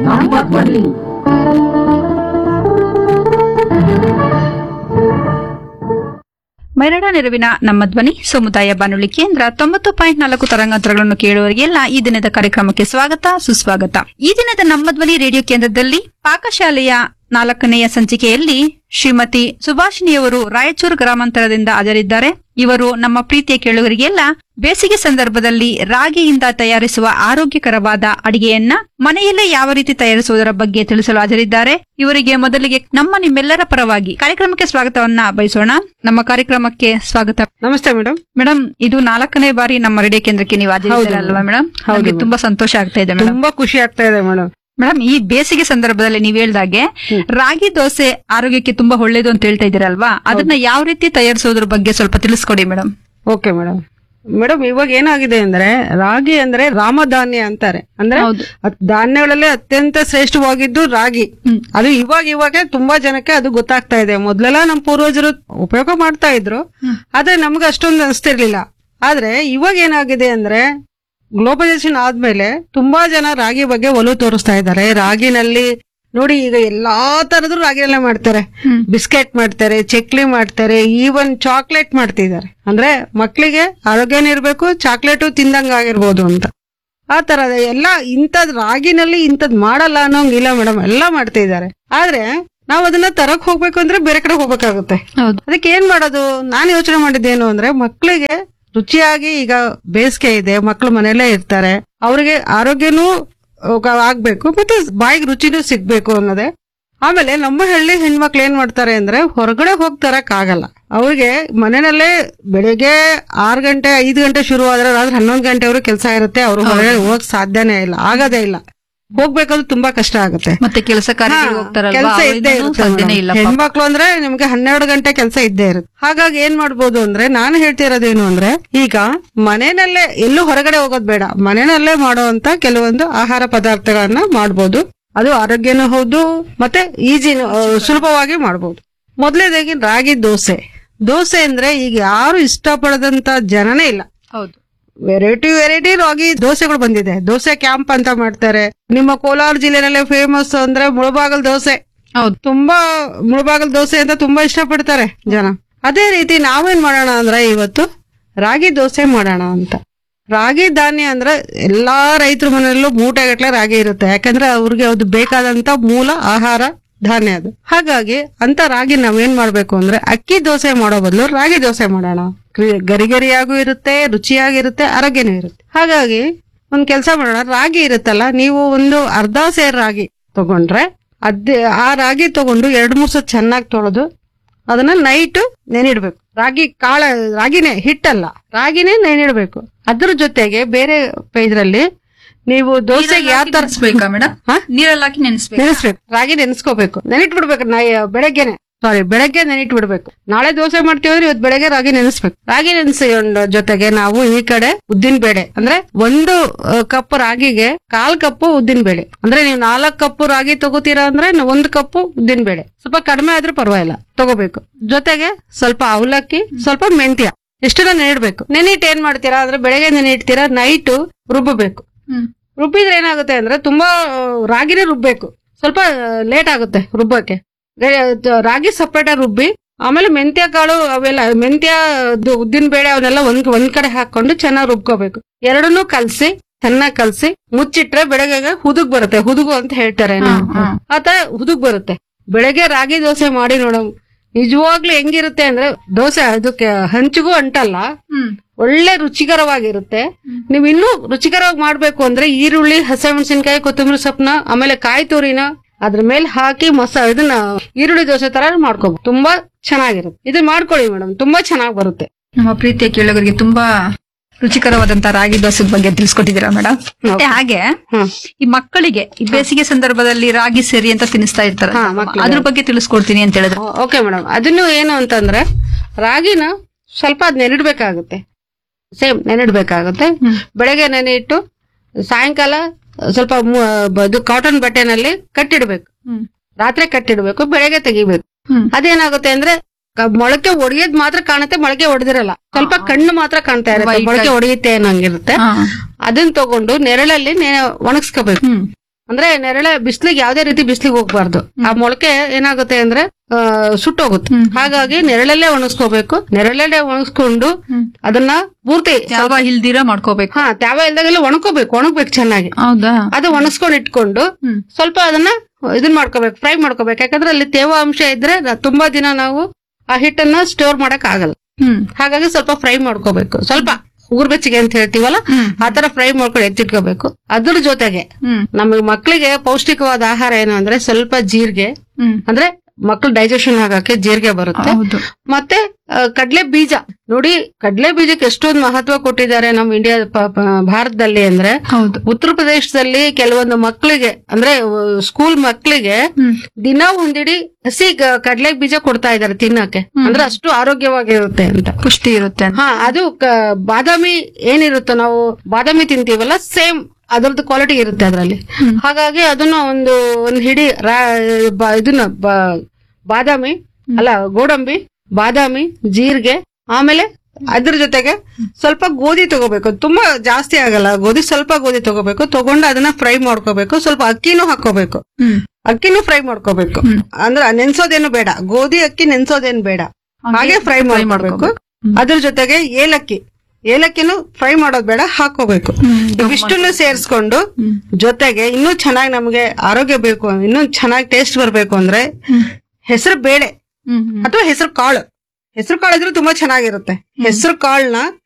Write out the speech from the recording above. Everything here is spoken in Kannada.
ನಮ್ಮ ಧ್ವನಿ ಮೈರಾಡ ನೆರವಿನ ನಮ್ಮ ಧ್ವನಿ ಸಮುದಾಯ ಬಾನುಲಿ ಕೇಂದ್ರ ತೊಂಬತ್ತು ಪಾಯಿಂಟ್ ನಾಲ್ಕು ತರಂಗಾಂತರಗಳನ್ನು ಕೇಳುವವರಿಗೆಲ್ಲ ಈ ದಿನದ ಕಾರ್ಯಕ್ರಮಕ್ಕೆ ಸ್ವಾಗತ ಸುಸ್ವಾಗತ ಈ ದಿನದ ನಮ್ಮ ಧ್ವನಿ ರೇಡಿಯೋ ಕೇಂದ್ರದಲ್ಲಿ ಪಾಕಶಾಲೆಯ ನಾಲ್ಕನೆಯ ಸಂಚಿಕೆಯಲ್ಲಿ ಶ್ರೀಮತಿ ಸುಭಾಷಿಣಿಯವರು ರಾಯಚೂರು ಗ್ರಾಮಾಂತರದಿಂದ ಹಾಜರಿದ್ದಾರೆ ಇವರು ನಮ್ಮ ಪ್ರೀತಿಯ ಕೇಳುಗರಿಗೆಲ್ಲ ಬೇಸಿಗೆ ಸಂದರ್ಭದಲ್ಲಿ ರಾಗಿಯಿಂದ ತಯಾರಿಸುವ ಆರೋಗ್ಯಕರವಾದ ಅಡಿಗೆಯನ್ನ ಮನೆಯಲ್ಲೇ ಯಾವ ರೀತಿ ತಯಾರಿಸುವುದರ ಬಗ್ಗೆ ತಿಳಿಸಲು ಹಾಜರಿದ್ದಾರೆ ಇವರಿಗೆ ಮೊದಲಿಗೆ ನಮ್ಮ ನಿಮ್ಮೆಲ್ಲರ ಪರವಾಗಿ ಕಾರ್ಯಕ್ರಮಕ್ಕೆ ಸ್ವಾಗತವನ್ನ ಬಯಸೋಣ ನಮ್ಮ ಕಾರ್ಯಕ್ರಮಕ್ಕೆ ಸ್ವಾಗತ ನಮಸ್ತೆ ಮೇಡಮ್ ಮೇಡಮ್ ಇದು ನಾಲ್ಕನೇ ಬಾರಿ ನಮ್ಮ ರೇಡಿಯೋ ಕೇಂದ್ರಕ್ಕೆ ನೀವು ಹಾಜರಿದ್ದೀರಲ್ವಾ ಮೇಡಮ್ ಹೌದು ನಮಗೆ madam. ತುಂಬಾ ಸಂತೋಷ ಆಗ್ತಾ ಇದೆ ಮೇಡಮ್ ತುಂಬಾ ಖುಷಿ ಆಗ್ತಾ ಇದೆ ಮೇಡಮ್ ಮೇಡಮ್ ಈ ಬೇಸಿಗೆ ಸಂದರ್ಭದಲ್ಲಿ ನೀವು ಹೇಳ್ದಾಗೆ ರಾಗಿ ದೋಸೆ ಆರೋಗ್ಯಕ್ಕೆ ತುಂಬಾ ಒಳ್ಳೇದು ಅಂತ ಹೇಳ್ತಾ ಇದ್ದೀರಲ್ವಾ ಅದನ್ನ ಯಾವ ರೀತಿ ತಯಾರಿಸೋದ್ರ ಬಗ್ಗೆ ಸ್ವಲ್ಪ ತಿಳಿಸ್ಕೊಡಿ ಮೇಡಮ್ ಓಕೆ ಮೇಡಮ್ ಮೇಡಮ್ ಇವಾಗ ಏನಾಗಿದೆ ಅಂದ್ರೆ ರಾಗಿ ಅಂದ್ರೆ ರಾಮಧಾನ್ಯ ಅಂತಾರೆ ಅಂದ್ರೆ ಹೌದು. ಅತ್- ಧಾನ್ಯಗಳಲ್ಲಿ ಅತ್ಯಂತ ಶ್ರೇಷ್ಠವಾಗಿದ್ದು ರಾಗಿ ಹ್ಮ್. ಅದು ಇವಾಗ ಇವಾಗ ತುಂಬಾ ಜನಕ್ಕೆ ಅದು ಗೊತ್ತಾಗ್ತಾ ಇದೆ ಮೊದ್ಲೆಲ್ಲ ನಮ್ಮ ಪೂರ್ವಜರು ಉಪಯೋಗ ಮಾಡ್ತಾ ಇದ್ರು ಆದ್ರೆ ನಮ್ಗೆ ಅಷ್ಟೊಂದು ಅನಿಸ್ತಿರ್ಲಿಲ್ಲ ಆದ್ರೆ ಇವಾಗ ಏನಾಗಿದೆ ಅಂದ್ರೆ ಗ್ಲೋಬಲೈಸೇಷನ್ ಆದ್ಮೇಲೆ ತುಂಬಾ ಜನ ರಾಗಿ ಬಗ್ಗೆ ಒಲವು ತೋರಿಸ್ತಾ ಇದ್ದಾರೆ ರಾಗಿನಲ್ಲಿ ನೋಡಿ ಈಗ ಎಲ್ಲಾ ತರದ್ದು ರಾಗಿನಲ್ಲೇ ಮಾಡ್ತಾರೆ ಹ್ಮ್. ಬಿಸ್ಕೆಟ್ ಮಾಡ್ತಾರೆ ಚಕ್ಲಿ ಮಾಡ್ತಾರೆ ಈವನ್ ಚಾಕ್ಲೇಟ್ ಮಾಡ್ತಿದ್ದಾರೆ ಅಂದ್ರೆ ಮಕ್ಕಳಿಗೆ ಆರೋಗ್ಯನೂ ಇರ್ಬೇಕು ಚಾಕ್ಲೇಟು ತಿಂದಂಗ ಆಗಿರ್ಬೋದು ಅಂತ ಆ ತರದ ಎಲ್ಲ ಇಂಥದ್ ರಾಗಿನಲ್ಲಿ ಇಂಥದ್ ಮಾಡಲ್ಲ ಅನ್ನೋಂಗಿಲ್ಲ ಮೇಡಮ್ ಎಲ್ಲ ಮಾಡ್ತಾ ಇದ್ದಾರೆ ಆದ್ರೆ ನಾವ್ ಅದನ್ನ ತರಕ್ ಹೋಗ್ಬೇಕು ಅಂದ್ರೆ ಬೇರೆ ಕಡೆ ಹೋಗ್ಬೇಕಾಗುತ್ತೆ ಹೌದು ಅದಕ್ಕೆ ಏನ್ ಮಾಡೋದು ನಾನು ಯೋಚನೆ ಮಾಡಿದ್ದೇನು ಅಂದ್ರೆ ಮಕ್ಕಳಿಗೆ ರುಚಿಯಾಗಿ ಈಗ ಬೇಸಿಗೆ ಇದೆ ಮಕ್ಕಳು ಮನೆಯಲ್ಲೇ ಇರ್ತಾರೆ ಅವರಿಗೆ ಆರೋಗ್ಯನೂ ಅಹ್, ಆಗ್ಬೇಕು ಮತ್ತೆ ಬಾಯಿಗೆ ರುಚಿನೂ ಸಿಗ್ಬೇಕು ಅನ್ನೋದೇ ಆಮೇಲೆ ನಮ್ಮ ಹಳ್ಳಿ ಹೆಣ್ಮಕ್ಳು ಏನ್ ಮಾಡ್ತಾರೆ ಅಂದ್ರೆ ಹೊರಗಡೆ ಹೋಗಿ ತರಕ್ ಆಗಲ್ಲ ಅವ್ರಿಗೆ ಮನೆಯಲ್ಲೇ ಬೆಳಿಗ್ಗೆ ಆರು ಗಂಟೆ ಐದು ಗಂಟೆ ಶುರು ಆದ್ರೆ ರಾತ್ರಿ ಹನ್ನೊಂದು ಗಂಟೆವರೆಗೂ ಕೆಲಸ ಇರುತ್ತೆ ಅವ್ರು ಹೊರಗಡೆ ಹೋಗಕ್ ಸಾಧ್ಯನೇ ಇಲ್ಲ ಆಗದೇ ಇಲ್ಲ ಹೋಗ್ಬೇಕಾದ್ರೂ ತುಂಬಾ ಕಷ್ಟ ಆಗುತ್ತೆ ಮತ್ತೆ ಕೆಲಸ ಕಾರ್ಯಗಳಿಗೆ ಹೋಗ್ತಾರಲ್ವಾ ಕೆಲಸ ಇದ್ದೇ ಅವ್ರಿಗೂ ಇರುತ್ತೆ ಸಾಧ್ಯನೇ madam. ಇಲ್ಲ ಪಾಪ. ಹೆಣ್ಮಕ್ಳು ಅಂದ್ರೆ ನಿಮ್ಗೆ ಹನ್ನೆರಡು ಗಂಟೆ ಕೆಲಸ ಇದ್ದೇ ಇರುತ್ತೆ ಹಾಗಾಗಿ ಏನ್ ಮಾಡ್ಬೋದು ಅಂದ್ರೆ ನಾನು ಹೇಳ್ತಿರೋದೇನು ಅಂದ್ರೆ ಈಗ ಮನೆಯಲ್ಲೇ ಎಲ್ಲೂ ಹೊರಗಡೆ ಹೋಗೋದ್ ಬೇಡ ಮನೆಯಲ್ಲೇ ಮಾಡುವಂತ ಕೆಲವೊಂದು ಆಹಾರ ಪದಾರ್ಥಗಳನ್ನ ಮಾಡ್ಬೋದು ಅದು ಆರೋಗ್ಯನೂ ಹೌದು ಮತ್ತೆ ಈಜಿ ಸುಲಭವಾಗಿ ಮಾಡ್ಬೋದು ಮೊದಲನೇದಾಗಿ ರಾಗಿ ದೋಸೆ ದೋಸೆ ಅಂದ್ರೆ ಈಗ ಯಾರು ಇಷ್ಟಪಡದಂತ ಜನನೇ ಇಲ್ಲ ಹೌದು ವೆರೈಟಿ ವೆರೈಟಿ ರಾಗಿ ದೋಸೆಗಳು ಬಂದಿದೆ ದೋಸೆ ಕ್ಯಾಂಪ್ ಅಂತ ಮಾಡ್ತಾರೆ ನಿಮ್ಮ ಕೋಲಾರ ಜಿಲ್ಲೆನಲ್ಲೇ ಫೇಮಸ್ ಅಂದ್ರೆ ಮುಳಬಾಗಲ್ ದೋಸೆ ಹೌದು ತುಂಬಾ ಮುಳಬಾಗಲ್ ದೋಸೆ ಅಂತ ತುಂಬಾ ಇಷ್ಟಪಡ್ತಾರೆ ಜನ ಅದೇ ರೀತಿ ನಾವೇನ್ ಮಾಡೋಣ ಅಂದ್ರೆ ಇವತ್ತು ರಾಗಿ ದೋಸೆ ಮಾಡೋಣ ಅಂತ ರಾಗಿ ಧಾನ್ಯ ಅಂದ್ರೆ ಎಲ್ಲಾ ರೈತರ ಮನೆಯಲ್ಲೂ ಮೂಟೆಗಟ್ಲೆ ರಾಗಿ ಇರುತ್ತೆ ಯಾಕಂದ್ರೆ ಅವ್ರಿಗೆ ಅದು ಬೇಕಾದಂತ ಮೂಲ ಆಹಾರ ಧಾನ್ಯ ಅದು ಹಾಗಾಗಿ ಅಂತ ರಾಗಿ ನಾವೇನ್ ಮಾಡ್ಬೇಕು ಅಂದ್ರೆ ಅಕ್ಕಿ ದೋಸೆ ಮಾಡೋ ಬದಲು ರಾಗಿ ದೋಸೆ ಮಾಡೋಣ ಕ್ರಿ- ಗರಿಗರಿಯಾಗೂ ಇರುತ್ತೆ ರುಚಿಯಾಗಿರುತ್ತೆ ಆರೋಗ್ಯನೂ ಇರುತ್ತೆ ಹಾಗಾಗಿ ಒಂದ್ ಕೆಲಸ ಮಾಡೋಣ ರಾಗಿ ಇರುತ್ತಲ್ಲ ನೀವು ಒಂದು ಅರ್ಧ ಸೇರ್ ರಾಗಿ ತಗೊಂಡ್ರೆ ಅದೇ ಆ ರಾಗಿ ತಗೊಂಡು ಎರಡ್ ಮೂರ್ ಸಲ ಚೆನ್ನಾಗಿ ತೊಳೆದು ಅದನ್ನ ನೈಟ್ ನೆನಿಡ್ಬೇಕು ರಾಗಿ ಕಾಳ ರಾಗಿನೇ ಹಿಟ್ಟಲ್ಲ ರಾಗಿನೇ ನೆನಿಡ್ಬೇಕು ಅದ್ರ ಜೊತೆಗೆ ಬೇರೆ ಇದ್ರಲ್ಲಿ ನೀವು ದೋಸೆಗೆ ಯಾವ ತರ ನೆನೆಸ್ಬೇಕಾ ಮೇಡಮ್ ಹಾ? ನೀರಲ್ಲಿ ಹಾಕಿ ನೆನೆಸ್ಬೇಕು ನೆನೆಸ್ಬೇಕು ರಾಗಿ ನೆನೆಸ್ಕೋಬೇಕು ನೆನಿಟ್ಬಿಡ್ಬೇಕು ನಾ ಬೆಳಗ್ಗೆನೆ ಸಾರಿ ಬೆಳಗ್ಗೆ ನೆನಿಟ್ಬಿಡ್ಬೇಕು ನಾಳೆ ದೋಸೆ ಮಾಡ್ತೀವಿ ಅಂದ್ರೆ ಇವತ್ತು ಬೆಳಗ್ಗೆ ರಾಗಿ ನೆನೆಸ್ಬೇಕು ರಾಗಿ ನೆನೆಸ್ಕೊಂಡ ಜೊತೆಗೆ ನಾವು ಈ ಕಡೆ ಉದ್ದಿನ ಬೇಳೆ ಅಂದ್ರೆ ಒಂದು ಕಪ್ ರಾಗಿಗೆ ಕಾಲ್ ಕಪ್ಪು ಉದ್ದಿನ ಬೇಳೆ ಅಂದ್ರೆ ನೀವು ನಾಲ್ಕು ಕಪ್ಪು ರಾಗಿ ತಗೋತೀರಾ ಅಂದ್ರೆ ನ- ಒಂದು ಕಪ್ಪು ಉದ್ದಿನ ಬೇಳೆ ಸ್ವಲ್ಪ ಕಡಿಮೆ ಆದ್ರೂ ಪರವಾಗಿಲ್ಲ ತಗೋಬೇಕು ಜೊತೆಗೆ ಸ್ವಲ್ಪ ಅವಲಕ್ಕಿ ಸ್ವಲ್ಪ ಮೆಂತ್ಯ ಇಷ್ಟನ್ನ ನೆನಿಡ್ಬೇಕು ನೆನಿಟ್ ಏನ್ ಮಾಡ್ತೀರಾ ಅಂದ್ರೆ ಬೆಳಗ್ಗೆ ನೆನಿಡ್ತೀರಾ ನೈಟು ರುಬ್ಬಬೇಕು ಹ್ಮ್ ರುಬ್ಬಿದ್ರೆ ಏನಾಗುತ್ತೆ ಅಂದ್ರೆ ತುಂಬಾ ಆ, ರಾಗಿನೇ ರುಬ್ಬೇಕು ಸ್ವಲ್ಪ ಲೇಟ್ ಆಗುತ್ತೆ ರುಬ್ಬಕ್ಕೆ ರೇ- ತ- ರಾಗಿ ಸಪ್ರೇಟ್ ರುಬ್ಬಿ ಆಮೇಲೆ ಮೆಂತ್ಯ ಕಾಳು ಅವೆಲ್ಲ ಮೆಂತ್ಯ ಉದ್ದಿನ ಬೇಳೆ ಅವನ್ನೆಲ್ಲ ಒಂದ್ ಒಂದ್ ಕಡೆ ಹಾಕೊಂಡು ಚೆನ್ನಾಗಿ ರುಬ್ಕೋಬೇಕು ಎರಡನ್ನೂ ಕಲ್ಸಿ ಚೆನ್ನಾಗಿ ಕಲ್ಸಿ ಮುಚ್ಚಿಟ್ರೆ ಬೆಳಗ್ಗೆ ಹುದುಗ್ ಬರುತ್ತೆ ಹುದುಗು ಅಂತ ಹೇಳ್ತಾರೆ ನಾವು. ಹಾ, ಹಾ. ಆತರ ಹುದುಗ್ ಬರುತ್ತೆ ಬೆಳಗ್ಗೆ ರಾಗಿ ದೋಸೆ ಮಾಡಿ ನೋಡಮ್ ನಿಜವಾಗ್ಲೂ ಹೆಂಗಿರುತ್ತೆ ಅಂದ್ರೆ ದೋಸೆ ಅದಕ್ಕೆ ಹಂಚಿಗೂ ಅಂಟಲ್ಲ ಹ್ಮ್ ಒಳ್ಳೆ ರುಚಿಕರವಾಗಿರುತ್ತೆ ನೀವು ಇನ್ನೂ ರುಚಿಕರವಾಗಿ ಮಾಡ್ಬೇಕು ಅಂದ್ರೆ ಈರುಳ್ಳಿ ಹಸಿಮೆಣಸಿನಕಾಯಿ ಕೊತ್ತಂಬರಿ ಸೊಪ್ಪನ್ನ ಆಮೇಲೆ ಕಾಯಿ ತುರಿನ ಅದ್ರ ಮೇಲೆ ಹಾಕಿ ಮಸ ಇದನ್ನ ಈರುಳ್ಳಿ ದೋಸೆ ತರ ಮಾಡ್ಕೋಬಹುದು ತುಂಬಾ ಚೆನ್ನಾಗಿರುತ್ತೆ ಇದನ್ನ ಮಾಡ್ಕೊಳ್ಳಿ ಮೇಡಮ್ ತುಂಬಾ ಚೆನ್ನಾಗಿ ಬರುತ್ತೆ ನಮ್ಮ ಪ್ರೀತಿಯ ಕೇಳುಗರಿಗೆ ತುಂಬಾ ರುಚಿಕರವಾದಂತ ರಾಗಿ ದೋಸೆ ಬಗ್ಗೆ ತಿಳಿಸ್ಕೊಟ್ಟಿದ್ದೀರಾ ಮೇಡಮ್ ಮತ್ತೆ ಹಾಗೆ ಹ್ಮ್. ಈ ಮಕ್ಕಳಿಗೆ ಈ ಬೇಸಿಗೆ ಸಂದರ್ಭದಲ್ಲಿ ರಾಗಿ ಸೇರಿ ಅಂತ ತಿನ್ನಿಸ್ತಾ ಇರ್ತಾರೆ ಹಾ, ಮಕ್ಳಿಗೆ. ಅದ್ರ ಬಗ್ಗೆ ತಿಳಿಸ್ಕೊಡ್ತೀನಿ ಅಂತ ಹೇಳಿದ್ರೆ ಓಕೆ ಮೇಡಮ್ ಅದನ್ನು ಏನು ಅಂತಂದ್ರೆ ರಾಗಿನ ಸ್ವಲ್ಪ ಅದ್ ನೆನಿಡ್ಬೇಕಾಗುತ್ತೆ ಸೇಮ್ ನೆನಿಡ್ಬೇಕಾಗುತ್ತೆ ಬೆಳಗ್ಗೆ ನೆನೆ ಇಟ್ಟು ಸಾಯಂಕಾಲ ಸ್ವಲ್ಪ ಮು- ಇದು ಕಾಟನ್ ಬಟ್ಟೆನಲ್ಲಿ ಕಟ್ಟಿಡ್ಬೇಕು ಹ್ಮ್. ರಾತ್ರಿ ಕಟ್ಟಿಡ್ಬೇಕು ಬೆಳಗ್ಗೆ ತೆಗಿಬೇಕು ಹ್ಮ್. ಅದೇನಾಗುತ್ತೆ ಅಂದ್ರೆ ಕ- ಮೊಳಕೆ ಒಡೆಯೋದ್ ಮಾತ್ರ ಕಾಣುತ್ತೆ ಮೊಳಕೆ ಹೊಡೆದಿರಲ್ಲ ಸ್ವಲ್ಪ ಕಣ್ಣು ಮಾತ್ರ ಕಾಣ್ತಾ ಇರುತ್ತೆ White ಮೊಳಕೆ ಆಗಿ. ಹೊಡೆಯುತ್ತೆ ಅನ್ನಂಗಿರುತ್ತೆ ಹಾ. ಅದನ್ನ ತಗೊಂಡು ನೆರಳಲ್ಲಿ ನೆ- ಒಣಗಿಸ್ಕೋಬೇಕು ಹ್ಮ್ ಅಂದ್ರೆ ನೆರಳೆ ಬಿಸ್ಲಿಗೆ ಯಾವ್ದೇ ರೀತಿ ಬಿಸ್ಲಿಗೆ ಹೋಗ್ಬಾರ್ದು ಆ ಮೊಳಕೆ ಏನಾಗುತ್ತೆ ಅಂದ್ರೆ ಆ, ಸುಟ್ಟೋಗುತ್ತೆ ಹ್ಮ್. ಹಾಗಾಗಿ ನೆರಳಲ್ಲೇ ಒಣಗಿಸ್ಕೋಬೇಕು ನೆರಳಲ್ಲೇ ಒಣಗಿಸ್ಕೊಂಡು ಹ್ಮ್. ಅದನ್ನ ಪೂರ್ತಿ ಯಾವ ಇಲ್ದಿರ ಮಾಡ್ಕೋಬೇಕು ಹಾ ತ್ಯಾವ ಇಲ್ದಾಗೆಲ್ಲ ಒಣಕೋಬೇಕು ಒಣಗ್ಬೇಕು ಚೆನ್ನಾಗಿ ಹೌದಾ ಅದು ಒಣಗಿಸ್ಕೊಂಡು ಇಟ್ಕೊಂಡು ಹ್ಮ್ ಸ್ವಲ್ಪ ಅದನ್ನ ಇದನ್ ಮಾಡ್ಕೋಬೇಕು ಫ್ರೈ ಮಾಡ್ಕೋಬೇಕು ಯಾಕಂದ್ರೆ ಅಲ್ಲಿ ತೇವಾಂಶ ಇದ್ರೆ ನ- ತುಂಬಾ ದಿನ ನಾವು ಆ ಹಿಟ್ಟನ್ನ ಸ್ಟೋರ್ ಮಾಡಕ್ ಆಗಲ್ಲ ಹ್ಮ್ ಹಾಗಾಗಿ ಸ್ವಲ್ಪ ಫ್ರೈ ಮಾಡ್ಕೋಬೇಕು ಸ್ವಲ್ಪ ಉಗುರ್ ಬೆಚ್ಚಗೆ ಅಂತ ಹೇಳ್ತೀವಲ್ಲ ಹ್ಮ್ ಆತರ ಫ್ರೈ ಮಾಡ್ಕೊಂಡು ಎತ್ತಿಟ್ಕೋಬೇಕು ಅದ್ರ ಜೊತೆಗೆ ಹ್ಮ್ ನಮಗೆ ಮಕ್ಕಳಿಗೆ ಪೌಷ್ಟಿಕವಾದ ಆಹಾರ ಏನು ಅಂದ್ರೆ ಸ್ವಲ್ಪ ಜೀರಿಗೆ ಹ್ಮ್ ಅಂದ್ರೆ ಮಕ್ಕಳು ಡೈಜೆಷನ್ ಆಗಕ್ಕೆ ಜೀರಿಗೆ ಬರುತ್ತೆ ಹೌದು ಮತ್ತೆ ಆ, ಕಡ್ಲೆ ಬೀಜ ನೋಡಿ ಕಡ್ಲೆ ಬೀಜಕ್ಕೆ ಎಷ್ಟೊಂದು ಮಹತ್ವ ಕೊಟ್ಟಿದ್ದಾರೆ ನಮ್ಮ ಇಂಡಿಯಾ ಪ- ಪ- ಭಾರತದಲ್ಲಿ ಅಂದ್ರೆ ಹೌದು ಉತ್ತರ ಪ್ರದೇಶದಲ್ಲಿ ಕೆಲವೊಂದು ಮಕ್ಕಳಿಗೆ ಅಂದ್ರೆ ಸ್ಕೂಲ್ ಮಕ್ಕಳಿಗೆ ಹ್ಮ್ ದಿನ ಒಂದಿಡಿ ಹಸಿ ಗ- ಕಡ್ಲೆ ಬೀಜ ಕೊಡ್ತಾ ಇದ್ದಾರೆ ತಿನ್ನಕ್ಕೆ ಅಂದ್ರೆ ಅಷ್ಟು ಆರೋಗ್ಯವಾಗಿರುತ್ತೆ ಅಂತ ಪುಷ್ಟಿ ಇರುತ್ತೆ ಅಂತ. ಹಾ ಅದು ಕ- ಬಾದಾಮಿ ಏನಿರುತ್ತೋ ನಾವು ಬಾದಾಮಿ ತಿಂತೀವಲ್ಲ ಸೇಮ್ ಅದರದ್ದು ಕ್ವಾಲಿಟಿ ಇರುತ್ತೆ ಅದರಲ್ಲಿ ಹಾಗಾಗಿ ಅದನ್ನ ಒಂದು ಒಂದು ಹಿಡಿ ರಾ- ಬ- ಇದನ್ನ ಬ- ಬಾದಾಮಿ ಅಲ್ಲ ಗೋಡಂಬಿ ಬಾದಾಮಿ ಜೀರಿಗೆ ಆಮೇಲೆ ಅದ್ರ ಜೊತೆಗೆ ಸ್ವಲ್ಪ ಗೋಧಿ ತಗೋಬೇಕು ತುಂಬಾ ಜಾಸ್ತಿ ಆಗಲ್ಲ ಗೋಧಿ ಸ್ವಲ್ಪ ಗೋಧಿ ತಗೋಬೇಕು ತಗೊಂಡು ಅದನ್ನ ಫ್ರೈ ಮಾಡ್ಕೋಬೇಕು ಸ್ವಲ್ಪ ಅಕ್ಕಿನೂ ಹಾಕೋಬೇಕು ಹ್ಮ್ ಅಕ್ಕಿನೂ ಫ್ರೈ ಮಾಡ್ಕೋಬೇಕು ಹ್ಮ್. ಅಂದ್ರೆ ನೆನ್ಸೋದೇನು ಬೇಡ ಗೋಧಿ ಅಕ್ಕಿ ನೆನ್ಸೋದೇನು ಬೇಡ ಹಾಗೆ ಫ್ರೈ ಮಾಡ್ಕೋಬೇಕು ಅದ್ರ ಜೊತೆಗೆ ಏಲಕ್ಕಿ ಏಲಕ್ಕಿನೂ ಫ್ರೈ ಮಾಡೋದ್ ಬೇಡ ಹಾಕೋಬೇಕು ಹ್ಮ್. ಇವಿಷ್ಟನ್ನು ಸೇರಿಸ್ಕೊಂಡು ಹ್ಮ್. ಜೊತೆಗೆ ಇನ್ನೂ ಚೆನ್ನಾಗಿ ನಮಗೆ ಆರೋಗ್ಯ ಬೇಕು ಇನ್ನೂ ಚೆನ್ನಾಗಿ ಟೇಸ್ಟ್ ಬರ್ಬೇಕು ಅಂದ್ರೆ ಹ್ಮ್. ಹೆಸರು ಬೇಳೆ ಹ್ಮ್ ಹ್ಮ್ ಅಥವಾ ಹೆಸರು ಕಾಳು ಹೆಸರು ಕಾಳು ಇದ್ರೆ ತುಂಬಾ ಚೆನ್ನಾಗಿರುತ್ತೆ ಹೆಸರು ಕಾಳನ್ನ